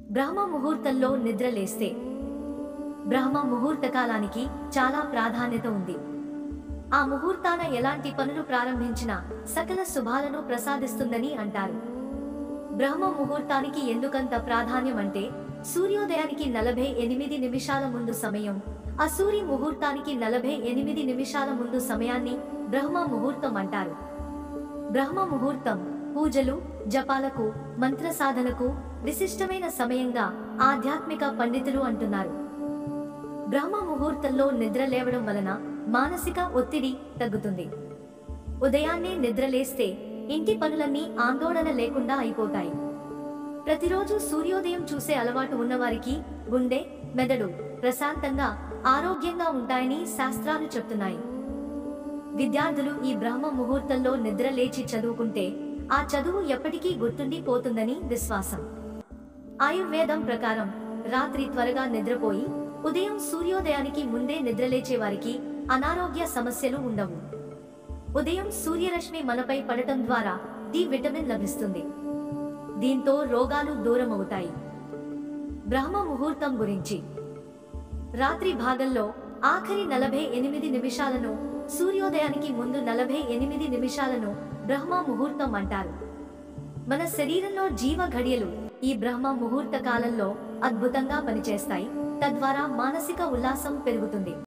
బ్రహ్మ ముహూర్తంలో నిద్రలేస్తే బ్రహ్మ ముహూర్త కాలానికి చాలా ప్రాధాన్యత ఉంది ఆ ముహూర్తాన ఎలాంటి పనులు ప్రారంభించినా సకల శుభాలను ప్రసాదిస్తుందని అంటారు బ్రహ్మ ముహూర్తానికి ఎందుకంత ప్రాధాన్యం అంటే సూర్యోదయానికి నలభై ఎనిమిది నిమిషాల ముందు సమయం ఆ సూర్య ముహూర్తానికి నలభై ఎనిమిది నిమిషాల ముందు సమయాన్ని బ్రహ్మ ముహూర్తం అంటారు బ్రహ్మ ముహూర్తం పూజలు జపాలకు మంత్ర సాధనకు విశిష్టమైన సమయంగా ఆధ్యాత్మిక పండితులు అంటున్నారు బ్రహ్మ ముహూర్తంలో నిద్ర లేవడం వలన మానసిక ఒత్తిడి తగ్గుతుంది ఉదయాన్నే నిద్రలేస్తే ఇంటి పనులన్నీ ఆందోళన లేకుండా అయిపోతాయి ప్రతిరోజు సూర్యోదయం చూసే అలవాటు ఉన్నవారికి గుండె మెదడు ప్రశాంతంగా ఆరోగ్యంగా ఉంటాయని శాస్త్రాలు చెప్తున్నాయి విద్యార్థులు ఈ బ్రహ్మ ముహూర్తంలో నిద్ర లేచి చదువుకుంటే ఆ చదువు ఎప్పటికీ గుర్తుండిపోతుందని విశ్వాసం ఆయుర్వేదం ప్రకారం రాత్రి త్వరగా నిద్రపోయి ఉదయం సూర్యోదయానికి ముందే నిద్రలేచే వారికి అనారోగ్య సమస్యలు ఉండవు ఉదయం సూర్యరశ్మి మనపై పడటం ద్వారా డి విటమిన్ లభిస్తుంది దీంతో రోగాలు దూరం అవుతాయి బ్రహ్మ ముహూర్తం గురించి రాత్రి భాగంలో ఆఖరి నలభై ఎనిమిది నిమిషాలను సూర్యోదయానికి ముందు నలభై ఎనిమిది నిమిషాలను బ్రహ్మ ముహూర్తం అంటారు మన శరీరంలో జీవ ఘడియలు ఈ బ్రహ్మ ముహూర్త కాలంలో అద్భుతంగా పనిచేస్తాయి తద్వారా మానసిక ఉల్లాసం పెరుగుతుంది